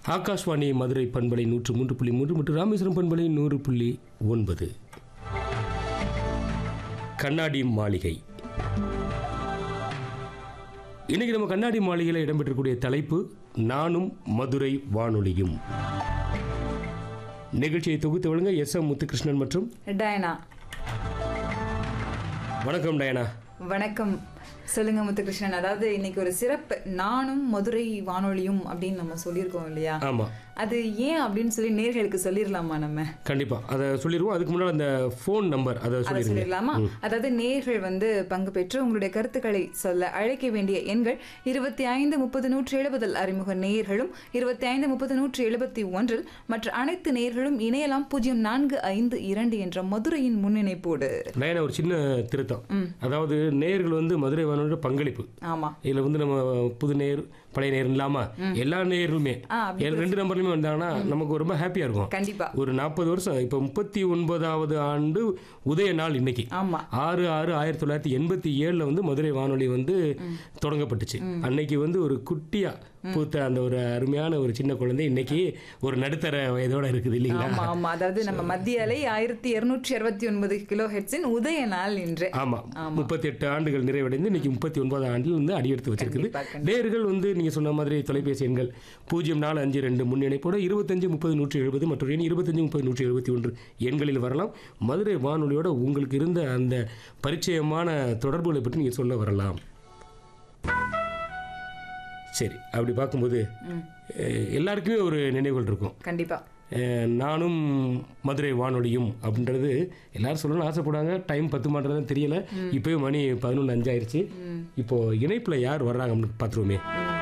ஆகாஷ்வாணி மதுரை பண்பலை நூற்று மூன்று புள்ளி மூன்று மற்றும் ராமேஸ்வரம் பண்பலை நூறு புள்ளி ஒன்பது கண்ணாடி மாளிகை இன்னைக்கு நம்ம கண்ணாடி மாளிகையில் இடம்பெற்றக்கூடிய தலைப்பு நானும் மதுரை வானொலியும் நிகழ்ச்சியை தொகுத்து வழங்க எஸ் எம் முத்துகிருஷ்ணன் மற்றும் டயனா வணக்கம் டயனா வணக்கம் சொல்லுங்க முத்துகிருஷ்ணன் அதாவது இன்னைக்கு ஒரு சிறப்பு நானும் மதுரை வானொலியும் அப்படின்னு நம்ம சொல்லியிருக்கோம் இல்லையா ஆமாம் அது ஏன் அப்படின்னு சொல்லி நேர்களுக்கு சொல்லிடலாமா நம்ம கண்டிப்பாக அதை சொல்லிடுவோம் அதுக்கு முன்னாடி அந்த ஃபோன் நம்பர் அதை அதை சொல்லிடுங்க சொல்லிடலாமா அதாவது நேர்கள் வந்து பங்கு பெற்று உங்களுடைய கருத்துக்களை சொல்ல அழைக்க வேண்டிய எண்கள் இருபத்தி ஐந்து முப்பது நூற்றி எழுபதில் அறிமுக நேர்களும் இருபத்தி ஐந்து முப்பது நூற்றி எழுபத்தி ஒன்றில் மற்ற அனைத்து நேர்களும் இணையலாம் பூஜ்ஜியம் நான்கு ஐந்து இரண்டு என்ற மதுரையின் முன்னிணைப்போடு டயனா ஒரு சின்ன திருத்தம் அதாவது நேர்கள் வந்து மதுரை வானொலியோட பங்களிப்பு ஆமா இதில் வந்து நம்ம புது நேர் பழைய நேர் இல்லாமல் எல்லா நேர்களுமே ஆ, அப்படி எல் ரெண்டு நம்பர்லையுமே வந்தாங்கன்னா நமக்கு ரொம்ப ஹாப்பியாக இருக்கும் கண்டிப்பா ஒரு நாற்பது வருஷம் இப்போ முப்பத்தி ஒன்பதாவது ஆண்டு உதய நாள் இன்னைக்கு ஆமா ஆறு ஆறு ஆயிரத்தி தொள்ளாயிரத்தி எண்பத்தி ஏழில் வந்து மதுரை வானொலி வந்து தொடங்கப்பட்டுச்சு அன்னைக்கு வந்து ஒரு குட்டியா பூத்த அந்த ஒரு அருமையான ஒரு சின்ன குழந்தை இன்னைக்கு ஒரு நடுத்தர வயதோட இருக்குது இல்லைங்களா ஆமா ஆமா அதாவது நம்ம மத்திய அலை ஆயிரத்தி இருநூற்றி அறுபத்தி ஒன்பது கிலோ ஹெட்ஸின் உதய நாள் இன்று ஆமா முப்பத்தி எட்டு ஆண்டுகள் நிறைவடைந்து இன்னைக்கு முப்பத்தி ஒன்பது ஆண்டில் வந்து அடியெடுத்து வச்சிருக்குது கண்டிப்பா, நேர்கள் வந்து நீங்க சொன்ன மாதிரி தொலைபேசி எண்கள் பூஜ்ஜியம் நாலு அஞ்சு ரெண்டு முன்னிணைப்போட இருபத்தஞ்சு முப்பது நூற்றி எழுபது மற்றும் எண் இருபத்தஞ்சு முப்பது நூற்றி எழுபத்தி ஒன்று எண்களில் வரலாம் மதுரை வானொலியோட உங்களுக்கு இருந்த அந்த பரிச்சயமான தொடர்புகளை பற்றி நீங்க சொல்ல வரலாம் சரி அப்படி பார்க்கும்போது அஹ், எல்லாருக்குமே ஒரு நினைவுகள் இருக்கும் கண்டிப்பா அஹ் நானும் மதுரை வானொலியும் அப்படின்றது எல்லாரும் சொல்லணும்னு ஆசைப்படுவாங்க டைம் பத்து மாட்டேறது தெரியல இப்போயும் மணி பதினொன்று அஞ்சாயிருச்சு இப்போ இணைப்பில் யார் வர்றாங்க அப்படின்னு பார்த்துருவோமே